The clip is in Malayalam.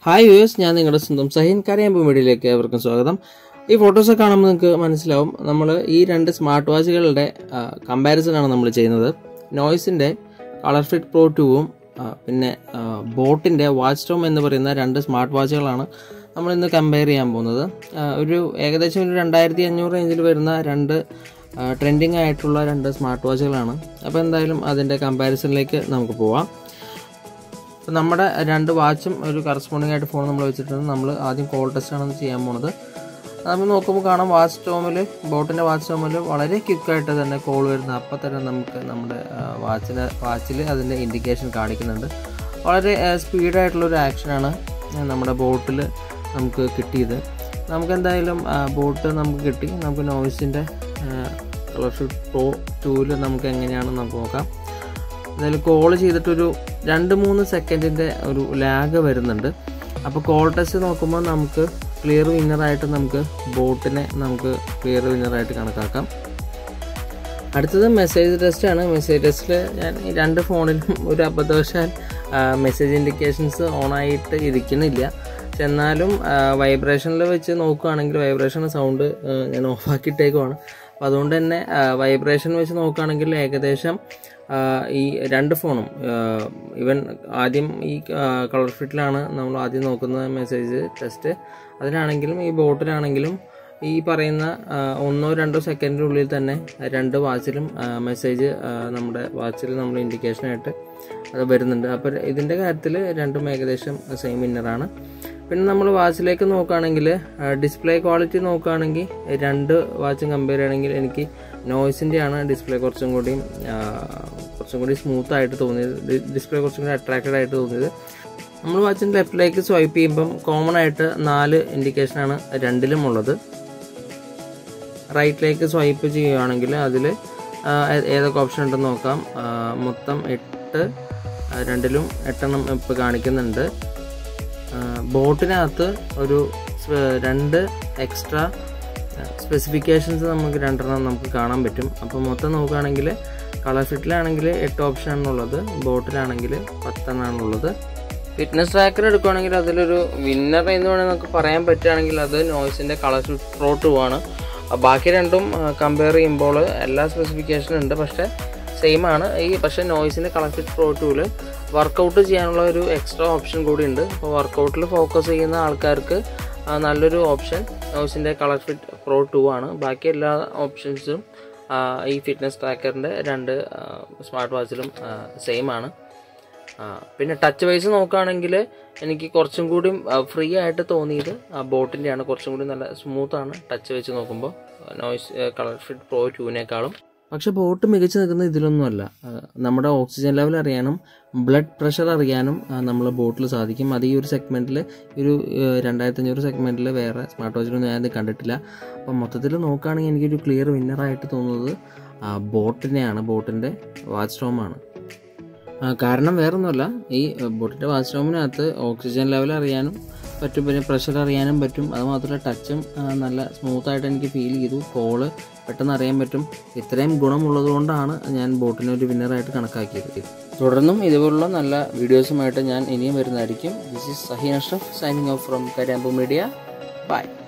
ഹായ് യുഎസ് ഞാൻ നിങ്ങളുടെ സ്വന്തം സഹിൻ കരയമ്പ് വീഡിയോയിലേക്ക് ഏവർക്കും സ്വാഗതം ഈ ഫോട്ടോസൊക്കെ കാണുമ്പോൾ നിങ്ങൾക്ക് മനസ്സിലാവും നമ്മൾ ഈ രണ്ട് സ്മാർട്ട് വാച്ചുകളുടെ കമ്പാരിസൺ ആണ് നമ്മൾ ചെയ്യുന്നത് നോയ്സിൻ്റെ കളർ ഫിറ്റ് പ്രോ ടുവും പിന്നെ ബോട്ടിൻ്റെ വാച്ച് ടോം എന്ന് പറയുന്ന രണ്ട് സ്മാർട്ട് വാച്ചുകളാണ് നമ്മൾ ഇന്ന് കമ്പയർ ചെയ്യാൻ പോകുന്നത് ആ, ഒരു ഏകദേശം ഒരു രണ്ടായിരത്തി അഞ്ഞൂറ് റേഞ്ചിൽ വരുന്ന രണ്ട് ട്രെൻഡിങ് ആയിട്ടുള്ള രണ്ട് സ്മാർട്ട് വാച്ചുകളാണ് അപ്പോൾ എന്തായാലും അതിൻ്റെ കമ്പാരിസണിലേക്ക് നമുക്ക് പോവാം അപ്പോൾ നമ്മുടെ രണ്ട് വാച്ചും ഒരു കറസ്പോണ്ടിങ് ആയിട്ട് ഫോൺ നമ്മൾ വെച്ചിട്ടുണ്ട് നമ്മൾ ആദ്യം കോൾ ടെസ്റ്റ് ആണ് ചെയ്യാൻ പോണത് നമ്മൾ നോക്കുമ്പോൾ കാണാം വാച്ച് ടോമിൽ ബോട്ടിൻ്റെ വാച്ച് ടോമിൽ വളരെ ക്വിക്കായിട്ട് തന്നെ കോൾ വരുന്ന അപ്പം തന്നെ നമുക്ക് നമ്മുടെ വാച്ചിന് വാച്ചിൽ അതിൻ്റെ ഇൻഡിക്കേഷൻ കാണിക്കുന്നുണ്ട് വളരെ സ്പീഡായിട്ടുള്ളൊരു ആക്ഷനാണ് നമ്മുടെ ബോട്ടിൽ നമുക്ക് കിട്ടിയത് നമുക്ക് എന്തായാലും ബോട്ട് നമുക്ക് കിട്ടി നമുക്ക് നോയ്സിൻ്റെ കളർഫുൾ പ്രോ ടൂവിൽ നമുക്ക് എങ്ങനെയാണ് നമുക്ക് നോക്കാം എന്തായാലും കോൾ ചെയ്തിട്ടൊരു രണ്ട് മൂന്ന് സെക്കൻഡിൻ്റെ ഒരു ലാഗ് വരുന്നുണ്ട് അപ്പോൾ കോൾ ടെസ്റ്റ് നോക്കുമ്പോൾ നമുക്ക് ക്ലിയർ വിന്നറായിട്ട് നമുക്ക് ബോട്ടിനെ നമുക്ക് ക്ലിയർ വിന്നറായിട്ട് കണക്കാക്കാം അടുത്തത് മെസ്സേജ് ടെസ്റ്റ് ആണ് മെസ്സേജ് ടെസ്റ്റിൽ ഞാൻ ഈ രണ്ട് ഫോണിലും ഒരു അബദ്ധവശാൽ മെസ്സേജ് ഇൻഡിക്കേഷൻസ് ഓണായിട്ട് ഇരിക്കുന്നില്ല പക്ഷെ എന്നാലും വൈബ്രേഷനിൽ വെച്ച് നോക്കുകയാണെങ്കിൽ വൈബ്രേഷൻ സൗണ്ട് ഞാൻ ഓഫാക്കിയിട്ടേക്കുവാണ് അപ്പോൾ അതുകൊണ്ട് തന്നെ വൈബ്രേഷൻ വെച്ച് നോക്കുകയാണെങ്കിൽ ഏകദേശം ആ, ഈ രണ്ട് ഫോണും ഇവൻ ആദ്യം ഈ കളർ ഫിറ്റിലാണ് നമ്മൾ ആദ്യം നോക്കുന്ന മെസ്സേജ് ടെസ്റ്റ് അതിലാണെങ്കിലും ഈ ബോട്ടിലാണെങ്കിലും ഈ പറയുന്ന ആ, ഒന്നോ രണ്ടോ സെക്കൻഡിനുള്ളിൽ തന്നെ രണ്ട് വാച്ചിലും മെസ്സേജ് നമ്മുടെ വാച്ചിൽ നമ്മൾ ഇൻഡിക്കേഷനായിട്ട് അത് വരുന്നുണ്ട് അപ്പോൾ ഇതിൻ്റെ കാര്യത്തിൽ രണ്ടും ഏകദേശം സെയിം വിന്നറാണ് പിന്നെ നമ്മൾ വാച്ചിലേക്ക് നോക്കുകയാണെങ്കിൽ ഡിസ്പ്ലേ ക്വാളിറ്റി നോക്കുകയാണെങ്കിൽ രണ്ട് വാച്ചും കമ്പയർ ചെയ്യണമെങ്കിൽ എനിക്ക് നോയ്സിൻ്റെ ആണ് ഡിസ്പ്ലേ കുറച്ചും കൂടി ആ, കുറച്ചും കൂടി സ്മൂത്ത് ആയിട്ട് തോന്നിയത് ഡിസ്പ്ലേ കുറച്ചും കൂടി അട്രാക്റ്റഡ് ആയിട്ട് തോന്നിയത് നമ്മൾ വാച്ചിൻ്റെ ലെഫ്റ്റിലേക്ക് സ്വൈപ്പ് ചെയ്യുമ്പം കോമൺ ആയിട്ട് നാല് ഇൻഡിക്കേഷനാണ് രണ്ടിലും ഉള്ളത് റൈറ്റിലേക്ക് സ്വൈപ്പ് ചെയ്യുകയാണെങ്കിൽ അതിൽ ഏതൊക്കെ ഓപ്ഷൻ ഉണ്ടെന്ന് നോക്കാം ആ, മൊത്തം എട്ട് ആ, രണ്ടിലും എട്ടെണ്ണം ഇപ്പോൾ കാണിക്കുന്നുണ്ട് ആ, ബോട്ടിനകത്ത് ഒരു സ്പ- രണ്ട് എക്സ്ട്രാ സ്പെസിഫിക്കേഷൻസ് നമുക്ക് രണ്ടെണ്ണം നമുക്ക് കാണാൻ പറ്റും അപ്പോൾ മൊത്തം നോക്കുകയാണെങ്കിൽ കളർ ഫിറ്റിലാണെങ്കിൽ എട്ട് ഓപ്ഷനാണുള്ളത് ബോട്ടിലാണെങ്കിൽ പത്തെണ്ണാണുള്ളത് ഫിറ്റ്നസ് ട്രാക്കർ എടുക്കുകയാണെങ്കിൽ അതിലൊരു വിന്നർ എന്ന് വേണമെങ്കിൽ നമുക്ക് പറയാൻ പറ്റുകയാണെങ്കിൽ അത് നോയ്സിൻ്റെ കളർ ഫിറ്റ് പ്രോ ടു ആണ് ആ, ബാക്കി രണ്ടും കമ്പയർ ചെയ്യുമ്പോൾ എല്ലാ സ്പെസിഫിക്കേഷനും ഉണ്ട് പക്ഷേ സെയിം ആണ് ഈ പക്ഷേ നോയ്സിൻ്റെ കളർ ഫിറ്റ് പ്രോ ടൂവിൽ വർക്കൗട്ട് ചെയ്യാനുള്ള ഒരു എക്സ്ട്രാ ഓപ്ഷൻ കൂടി ഉണ്ട് അപ്പോൾ വർക്കൗട്ടിൽ ഫോക്കസ് ചെയ്യുന്ന ആൾക്കാർക്ക് ആ, നല്ലൊരു ഓപ്ഷൻ നോയ്സിൻ്റെ കളർ ഫിറ്റ് പ്രോ ടു ആണ് ബാക്കി എല്ലാ ഓപ്ഷൻസും ആ, ഈ ഫിറ്റ്നസ് ട്രാക്കറിൻ്റെ രണ്ട് സ്മാർട്ട് വാച്ചിലും സെയിം ആണ് ആ, പിന്നെ ടച്ച് വൈസ് നോക്കുകയാണെങ്കിൽ എനിക്ക് കുറച്ചും കൂടി ഫ്രീ ആയിട്ട് തോന്നിയത് ബോട്ടിൻ്റെയാണ് കുറച്ചും കൂടി നല്ല സ്മൂത്താണ് ടച്ച് വെച്ച് നോക്കുമ്പോൾ നോയ്സ് കളർ ഫിറ്റ് പ്രോ ടൂവിനേക്കാളും പക്ഷെ ബോട്ട് മികച്ചു നിൽക്കുന്നത് ഇതിലൊന്നുമല്ല ആ, നമ്മുടെ ഓക്സിജൻ ലെവൽ അറിയാനും ബ്ലഡ് പ്രഷർ അറിയാനും നമ്മൾ ബോട്ടിൽ സാധിക്കും അത് ഈ ഒരു സെഗ്മെൻറ്റിൽ ഒരു രണ്ടായിരത്തി അഞ്ഞൂറ് സെഗ്മെൻറ്റിൽ വേറെ സ്മാർട്ട് വാച്ചിലൊന്നും ഞാൻ കണ്ടിട്ടില്ല അപ്പം മൊത്തത്തിൽ നോക്കുകയാണെങ്കിൽ എനിക്കൊരു ക്ലിയർ വിന്നറായിട്ട് തോന്നുന്നത് ആ, ബോട്ടിനെയാണ് ബോട്ടിൻ്റെ വാച്ച് ടോമാണ് ആ, കാരണം വേറൊന്നുമല്ല ഈ ബോട്ടിൻ്റെ വാച്ച് ടോമിനകത്ത് ഓക്സിജൻ ലെവൽ അറിയാനും പറ്റും പിന്നെ പ്രഷർ അറിയാനും പറ്റും അത് മാത്രമല്ല ടച്ചും ആ, നല്ല സ്മൂത്തായിട്ട് എനിക്ക് ഫീൽ ചെയ്തു കോള് പെട്ടെന്ന് അറിയാൻ പറ്റും ഇത്രയും ഗുണമുള്ളത് കൊണ്ടാണ് ഞാൻ ബോട്ടിനെ ഒരു വിന്നറായിട്ട് കണക്കാക്കിയത് തുടർന്നും ഇതുപോലുള്ള നല്ല വീഡിയോസുമായിട്ട് ഞാൻ ഇനിയും വരുന്നതായിരിക്കും this is Saheen Ashraf signing off from Kariyampu media by